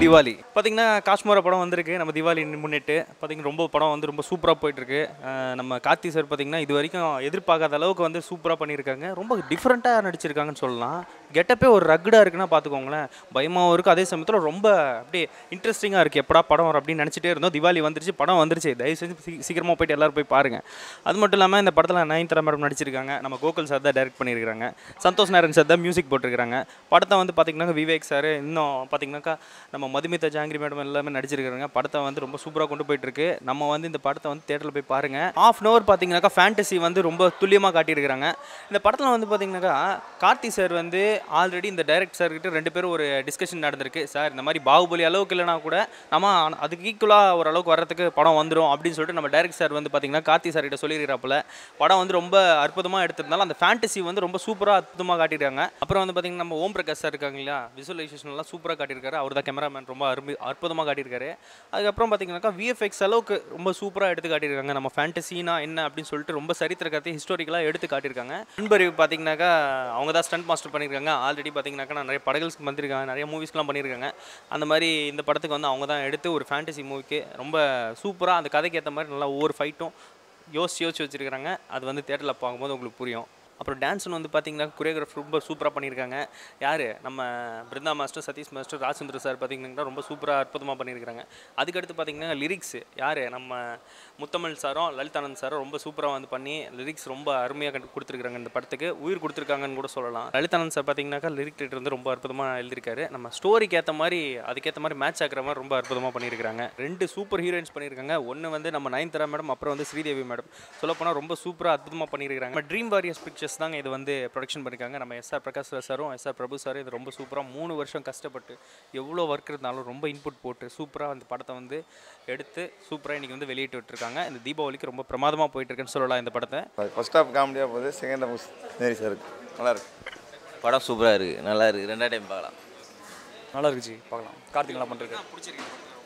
திவாலி பார்த்தீங்கன்னா காஷ்மீர படம் வந்திருக்கு நம்ம திவாலி முன்னிட்டு பார்த்தீங்கன்னா ரொம்ப படம் வந்து ரொம்ப சூப்பராக போயிட்டுருக்கு நம்ம கார்த்தி சார் பார்த்தீங்கன்னா இது வரைக்கும் எதிர்பார்க்காத அளவுக்கு வந்து சூப்பராக பண்ணியிருக்காங்க ரொம்ப டிஃப்ரெண்ட்டாக நடிச்சிருக்காங்கன்னு சொல்லலாம் கெட்டப்பே ஒரு ரக்குடாக இருக்குன்னா பார்த்துக்கோங்களேன் பயமாகவும் இருக்குது அதே சமயத்தில் ரொம்ப அப்படியே இன்ட்ரெஸ்டிங்காக இருக்குது எப்படா படம் வரும் அப்படின்னு நினச்சிட்டே இருந்தோம் திவாலி வந்துருச்சு படம் வந்துருச்சு தயவு செஞ்சு சீ- சீக்கிரமாக போயிட்டு எல்லாரும் போய் பாருங்கள் அது மட்டும் இல்லாமல் இந்த படத்தில் நயன்தாரா மேடம் நடிச்சிருக்காங்க நம்ம கோகுல் சார் தான் டைரக்ட் பண்ணியிருக்காங்க சந்தோஷ் நாராயண் சார் தான் மியூசிக் போட்டிருக்காங்க படத்தை வந்து பார்த்தீங்கன்னா விவேக் சார் இன்னும் பார்த்தீங்கன்னாக்கா நம்ம மதுமிதா ஜாங்கிரி மேடம் எல்லாமே நடிச்சிருக்காங்க படத்தை வந்து ரொம்ப சூப்பராக கொண்டு போயிட்டு இருக்கு நம்ம வந்து இந்த படத்தை வந்து தேட்டரில் போய் பாருங்க ஆஃப் அன் ஹவர் பார்த்தீங்கன்னாக்கா ஃபேண்டசி வந்து ரொம்ப துல்லியமாக காட்டியிருக்காங்க இந்த படத்தில் வந்து பார்த்தீங்கன்னாக்கா கார்த்தி சார் வந்து ஆல்ரெடி இந்த டைரக்ட் சார் கிட்ட ரெண்டு பேரும் ஒரு டிஸ்கஷன் நடந்திருக்கு சார் இந்த மாதிரி பாகுபலி அளவுக்கு இல்லைனா கூட நம்ம ஆன- அதுக்கு ஈக்குவலாக ஓரளவுக்கு வர்றதுக்கு படம் வந்துடும் அப்படின்னு சொல்லிட்டு நம்ம டைரக்ட் சார் வந்து பார்த்தீங்கன்னா கார்த்தி சார் கிட்ட சொல்லியிருக்கிறாப்புல படம் வந்து ரொம்ப அற்புதமாக எடுத்திருந்தாலும் அந்த ஃபேண்டசி வந்து ரொம்ப சூப்பராக அற்புதமாக காட்டியிருக்காங்க அப்புறம் வந்து பார்த்தீங்கன்னா நம்ம ஓம் பிரகாஷ் சார் இருக்காங்க இல்லையா விசுவலைசேஷன் எல்லாம் சூப்பராக காட்டியிருக்காரு அவர் தான் கேமராமேன் ரொம்ப அருமை அற்புதமாக காட்டியிருக்காரு அதுக்கப்புறம் பார்த்தீங்கன்னாக்கா விஎஃப்எக்ஸ் அளவுக்கு ரொம்ப சூப்பராக எடுத்து காட்டியிருக்காங்க நம்ம ஃபேண்டசினா என்ன அப்படின்னு சொல்லிட்டு ரொம்ப சரித்திர கதை ஹிஸ்டாரிக்கலாக எடுத்து காட்டியிருக்காங்க நண்பர் பார்த்தீங்கன்னாக்கா அவங்க தான் ஸ்டண்ட் மாஸ்டர் பண்ணியிருக்காங்க ஆல்ரெடி பார்த்தீங்கன்னாக்கா நான் நிறைய படங்களுக்கு வந்திருக்காங்க நிறைய மூவிஸ்லாம் பண்ணியிருக்காங்க அந்த மாதிரி இந்த படத்துக்கு வந்து அவங்க தான் எடுத்து ஒரு ஃபேண்டசி மூவிக்கு ரொம்ப சூப்பராக அந்த கதைக்கு ஏற்ற மாதிரி நல்லா ஒவ்வொரு ஃபைட்டும் யோசிச்சு யோசிச்சு வச்சிருக்காங்க அது வந்து தேட்டரில் பார்க்கும்போது உங்களுக்கு புரியும் அப்புறம் டான்ஸ்னு வந்து பார்த்தீங்கன்னா கொரியோகிராஃப் ரொம்ப சூப்பராக பண்ணியிருக்காங்க யார் நம்ம Brinda master Sathish master Rajendra sir பார்த்தீங்கன்னா ரொம்ப சூப்பராக அற்புதமாக பண்ணியிருக்காங்க அதுக்கடுத்து பார்த்தீங்கன்னா லிரிக்ஸ் யார் நம்ம முத்தமிழ் சாரும் லலிதானந்த் சாரும் ரொம்ப சூப்பராக வந்து பண்ணி லிரிக்ஸ் ரொம்ப அருமையாக கொடுத்துருக்காங்க இந்த படத்துக்கு உயிர் கொடுத்துருக்காங்கன்னு கூட சொல்லலாம் லலிதானந்த் சார் பார்த்தீங்கன்னாக்கா லிரிக் ரைட்டர் வந்து ரொம்ப அற்புதமாக எழுதியிருக்காரு நம்ம ஸ்டோரிக்கு ஏற்ற மாதிரி அதுக்கேற்ற மாதிரி மேட்ச் ஆகிற மாதிரி ரொம்ப அற்புதமாக பண்ணியிருக்காங்க ரெண்டு சூப்பர் ஹீரோயின்ஸ் பண்ணியிருக்காங்க ஒன்று வந்து நம்ம நயன்தாரா மேடம் அப்புறம் வந்து ஸ்ரீதேவி மேடம் சொல்லப்போனால் ரொம்ப சூப்பராக அற்புதமாக பண்ணியிருக்காங்க நம்ம ட்ரீம் வாரியர்ஸ் பிக்சர்ஸ் தாங்க இது வந்து ப்ரொடக்ஷன் பண்ணியிருக்காங்க நம்ம எஸ்ஆர் பிரகாஷ் ராஜ் சாரும் எஸ்ஆர் பிரபு சாரும் இது ரொம்ப சூப்பராக மூணு வருஷம் கஷ்டப்பட்டு எவ்வளோ ஒர்க் இருந்தாலும் ரொம்ப இன்புட் போட்டு சூப்பராக அந்த படத்தை வந்து எடுத்து சூப்பராக இன்றைக்கி வந்து வெளியிட்டு விட்டுருக்காங்க இந்த தீபாவளிக்கு ரொம்ப பிரமாதமாக போயிட்டு இருக்குன்னு சொல்லலாம் இந்த படத்தை ஃபர்ஸ்ட் ஹாஃப் காமெடியாக போகுது செகண்ட் ஹாஃப் நேரி சார் இருக்கு நல்லா இருக்கு படம் சூப்பராக இருக்குது நல்லா இருக்குது ரெண்டா டைம் பார்க்கலாம் நல்லா இருக்கு ஜி பார்க்கலாம் கார்த்திக் நல்லா பண்ணிருக்காரு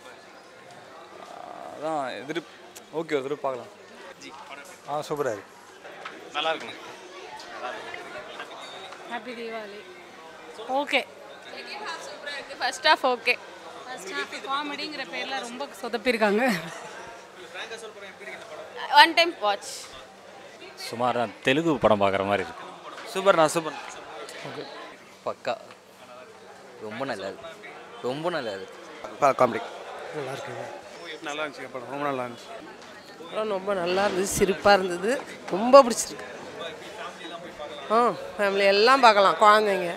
அதான் எதிர் ஓகே ஒரு தடவை பார்க்கலாம் ஆ சூப்பராக இருக்கு நல்லா இருக்குங்க happy Deepavali okay first half okay first half காமெடிங்கிற பேரில் ரொம்ப சொதப்பிருக்காங்க ஒன் டைம் வாட்ச் சுமார் தான் தெலுங்கு படம் பார்க்குற மாதிரி இருக்கு சூப்பர்ண்ணா சூப்பர் பக்கா ரொம்ப நல்லா இருக்கு ரொம்ப நல்லா இருக்கு காமெடி நல்லா இருந்துச்சு படம் ரொம்ப நல்லா இருந்துச்சு படம் ரொம்ப நல்லா இருந்தது சிரிப்பாக இருந்தது ரொம்ப பிடிச்சிருக்கு ஆ ஃபேமிலி எல்லாம் பார்க்கலாம் குழந்தைங்க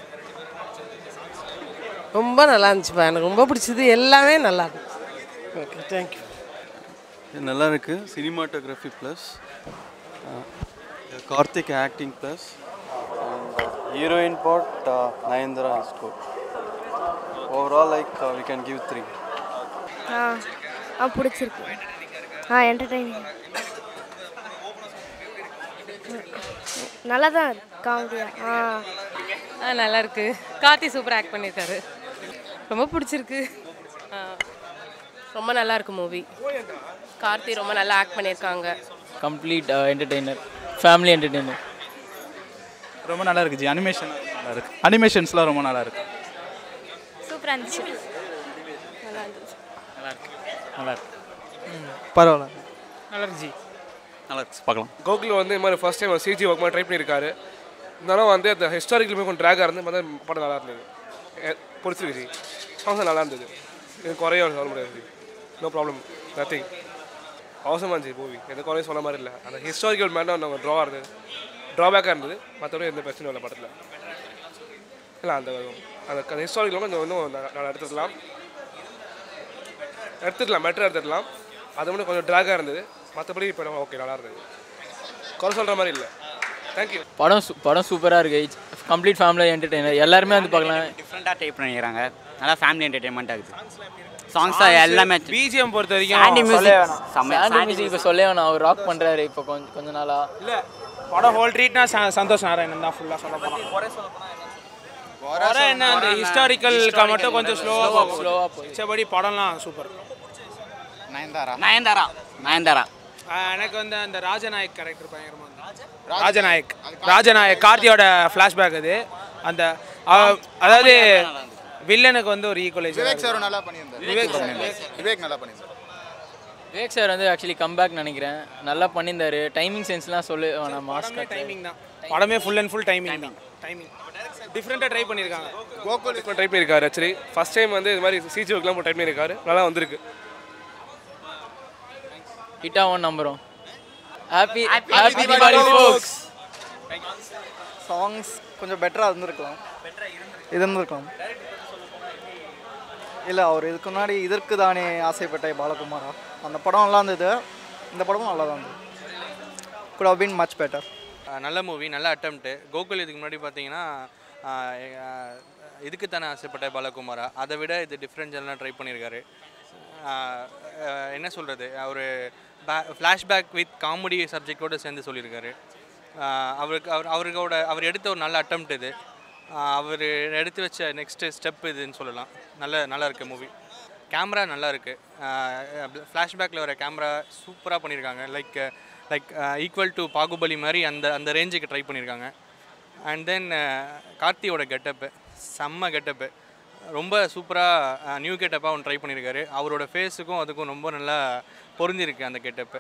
ரொம்ப நல்லா இருந்துச்சுப்பா எனக்கு ரொம்ப பிடிச்சது எல்லாமே நல்லா இருந்துச்சு ஓகே தேங்க்யூ நல்லா இருக்கு cinematography plus Karthik acting plus heroine part Nayanthara score overall like we can give three ah ah பிடிச்சிருக்கு ஆ என்டர்டைனிங் நல்லா தான் இருக்கு காமெடியா ஆ ஆ நல்லா இருக்கு கார்த்தி சூப்பர் ஆக்ட் பண்ணியிருக்காரு ரொம்ப பிடிச்சிருக்கு ரொம்ப நல்லா இருக்கு மூவி கார்த்தி ரொம்ப நல்லா ஆக்ட் பண்ணியிருக்காங்க கம்ப்ளீட் என்டர்டெய்னர் ஃபேமிலி என்டர்டெய்னர் ரொம்ப நல்லா இருக்கு ஜி அனிமேஷன் நல்லா இருக்கு அனிமேஷன்ஸ்லாம் ரொம்ப நல்லா இருக்கு சூப்பராக இருந்துச்சு நல்லா இருக்கு பரவாயில்ல நல்லா இருந்துச்சு நல்லா இருக்கு பார்க்கலாம் கோகுல் வந்து இந்த மாதிரி ஃபர்ஸ்ட் டைம் சிஜி ஒர்க் மாதிரி ட்ரை பண்ணியிருக்காரு இருந்தாலும் வந்து அந்த ஹிஸ்டாரிக்கலுமே கொஞ்சம் ட்ராகாக இருந்து பார்த்தா படம் நல்லா இருந்தது எ- பிடிச்சிருக்கு ஜி சாங்ஸ் நல்லா இருந்தது இது குறைய சொல்ல முடியாது நோ ப்ராப்ளம் நத்திங் அவசரமாக இருந்துச்சு மூவி எந்த குறையும் சொன்ன மாதிரி இல்லை அந்த ஹிஸ்டாரிக்கல் மேடம் நம்ம ட்ராவாக இருந்தது ட்ராபேக்காக இருந்தது மற்றபடி எந்த பிரச்சனையும் இல்லை படத்தில் இல்லை அந்த அந்த ஹிஸ்டாரிக்கல் கொஞ்சம் இன்னும் ந- நல்லா எடுத்துக்கலாம் எடுத்துக்கலாம் பெட்டராக எடுத்துக்கலாம் அது மட்டும் கொஞ்சம் ட்ராகாக இருந்தது மற்றபடி இப்போ ஓகே நல்லா இருந்தது குறை சொல்கிற மாதிரி இல்லை தேங்க்யூ படம் சு- படம் சூப்பராக இருக்கு கம்ப்ளீட் ஃபேமிலி என்டர்டெய்னர் எல்லாருமே வந்து பார்க்கலாம் டிஃப்ரெண்ட்டாக டைப் பண்ணிக்கிறாங்க நல்லா ஃபேமிலி என்டர்டைன்மெண்ட் ஆகுது சாங்ஸ் எல்லாமே பிஜிஎம் பொறுத்த சாண்டி மியூசிக் செம்ம சாண்டி மியூசிக் இப்போ சொல்லே வேணாம் அவர் ராக் பண்ணுறாரு இப்போ கொஞ்சம் கொஞ்ச நாளா இல்லை படம் ஹோல் ட்ரீட்னா சந்தோஷ் நாராயணன் தான் ஃபுல்லாக சொல்ல போனால் குறை என்ன அந்த ஹிஸ்டாரிக்கல் மட்டும் கொஞ்சம் ஸ்லோவாக போகும் ஸ்லோவாக போய் மிச்சபடி படம்லாம் சூப்பர் நயன்தாரா நயன்தாரா நயன்தாரா எனக்கு வந்து அந்த ராஜநாயக் கேரக்டர் பயங்கரமாக ராஜநாயக் ராஜநாயக் கார்த்தியோட ஃப்ளாஷ்பேக் அது அந்த அ- அதாவது வில்லனுக்கு வந்து ஒரு ஈக்குவலைசர் விவேக் சாரும் நல்லா பண்ணியிருந்தார் விவேக் சூப்பரா சார் பண்ணியிருந்தார். விவேக் நல்லா பண்ணியிருந்தார் விவேக் சார் வந்து ஆக்சுவலி கம்பேக் நினைக்கிறேன் நல்லா பண்ணியிருந்தாரு டைமிங் சென்ஸ்லாம் சொல்லு வேணாம் மாஸ்க் டைமிங் தான் படமே ஃபுல் அண்ட் ஃபுல் டைமிங் தான் டைமிங் டிஃப்ரெண்ட்டாக ட்ரை பண்ணியிருக்காங்க கோகுல் ட்ரை பண்ணியிருக்காரு ஆக்சுவலி ஃபர்ஸ்ட் டைம் வந்து இது மாதிரி சிஜி ஒர்க்லாம் ட்ரை பண்ணியிருக்காரு நல்லா வந்திருக்கு ஹிட்டா ஒன் நம்புறோம் happy happy Deepavali folks songs கொஞ்சம் பெட்டராக இருந்திருக்கலாம் இருந்திருக்கலாம் இல்லை அவர் இதுக்கு முன்னாடி இதற்கு தானே ஆசைப்பட்ட பாலகுமாரா அந்த படம் நல்லா இருந்தது இந்த படமும் நல்லா தான் இருந்தது good have been much better நல்ல மூவி நல்ல அட்டம்ப்ட்டு கோகுல் இதுக்கு முன்னாடி பார்த்தீங்கன்னா ஆஹ் ஆஹ் இதுக்கு தானே ஆசைப்பட்ட பாலகுமாரா அதை விட இது டிஃப்ரெண்ட் எல்லாம் ட்ரை பண்ணியிருக்காரு ஆஹ் ஆஹ் என்ன சொல்கிறது அவர் பே ஃப்ளாஷ்பேக் வித் காமெடி சப்ஜெக்டோடு சேர்ந்து சொல்லியிருக்காரு ஆஹ் அவருக்கு அவர் அவருக்கோட அவர் எடுத்த ஒரு நல்ல அட்டம்ப்ட் இது அவர் எடுத்து வச்ச நெக்ஸ்ட் ஸ்டெப் இதுன்னு சொல்லலாம் நல்ல நல்லா இருக்கு மூவி கேமரா நல்லா இருக்கு ஃப்ளாஷ்பேக்கில் வர கேமரா சூப்பராக பண்ணியிருக்காங்க like like equal to Baahubali மாதிரி அந்த அந்த ரேஞ்சுக்கு ட்ரை பண்ணியிருக்காங்க அண்ட் தென் கார்த்தியோட கெட்டப்பு செம்ம கெட்டப்பு ரொம்ப சூப்பராக நியூ கெட்டப்பாக ஒன்று ட்ரை பண்ணியிருக்காரு அவரோட ஃபேஸுக்கும் அதுக்கும் ரொம்ப நல்லா பொருந்திருக்கு அந்த கெட்டப்பு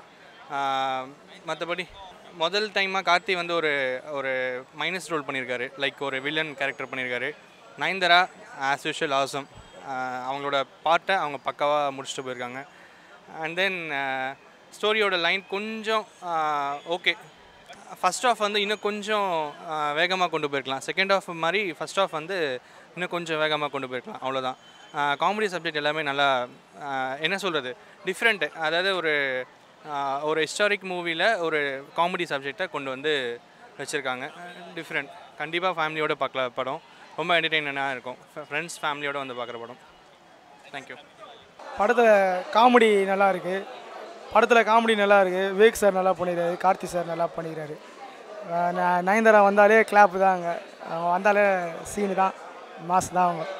மற்றபடி முதல் டைமாக கார்த்தி வந்து ஒரு ஒரு மைனஸ் ரோல் பண்ணியிருக்காரு லைக் ஒரு வில்லன் கேரக்டர் பண்ணியிருக்காரு நயன்தரா ஆஸ் யூஷுவல் ஆசம் அவங்களோட பார்ட்டை அவங்க பக்காவாக முடிச்சுட்டு போயிருக்காங்க அண்ட் தென் ஸ்டோரியோட லைன் கொஞ்சம் ஓகே ஃபஸ்ட் ஆஃப் வந்து இன்னும் கொஞ்சம் வேகமாக கொண்டு போயிருக்கலாம் செகண்ட் ஆஃப் மாதிரி ஃபஸ்ட் ஆஃப் வந்து இன்னும் கொஞ்சம் வேகமாக கொண்டு போயிருக்கலாம் அவ்வளோதான் காமெடி சப்ஜெக்ட் எல்லாமே நல்லா ஆஹ் என்ன சொல்கிறது டிஃப்ரெண்ட்டு அதாவது ஒரு ஆஹ் ஒரு ஹிஸ்டாரிக் மூவியில் ஒரு காமெடி சப்ஜெக்டை கொண்டு வந்து வச்சுருக்காங்க டிஃப்ரெண்ட் கண்டிப்பாக ஃபேமிலியோடு பார்க்கல படம் ரொம்ப என்டர்டெயினாக இருக்கும் ஃப்ரெண்ட்ஸ் ஃபேமிலியோடு வந்து பார்க்குற படம் தேங்க்யூ படத்தில் காமெடி நல்லா இருக்கு படத்தில் காமெடி நல்லா இருக்கு விவேக் சார் நல்லா பண்ணிடுறாரு கார்த்தி சார் நல்லா பண்ணிடுறாரு அஹ் ந- நயன்தாரா வந்தாலே கிளாப்பு தான் அங்கே அவங்க வந்தாலே சீனு தான் மாஸ் தான் அவங்க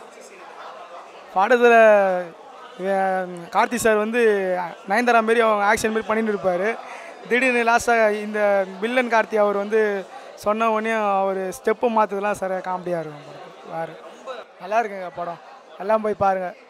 படத்தில் கார்த்தி சார் வந்து நயன்தாரா மாரி அவங்க ஆக்ஷன் மாரி பண்ணிட்டு இருப்பார் திடீர்னு லாஸ்ட்டாக இந்த வில்லன் கார்த்தி அவர் வந்து சொன்ன உடனே அவர் ஸ்டெப்பு மாற்றுறதுலாம் சார் காமெடியாக இருக்கும் படம் வேறு நல்லா இருக்குங்க படம் எல்லாம் போய் பாருங்கள்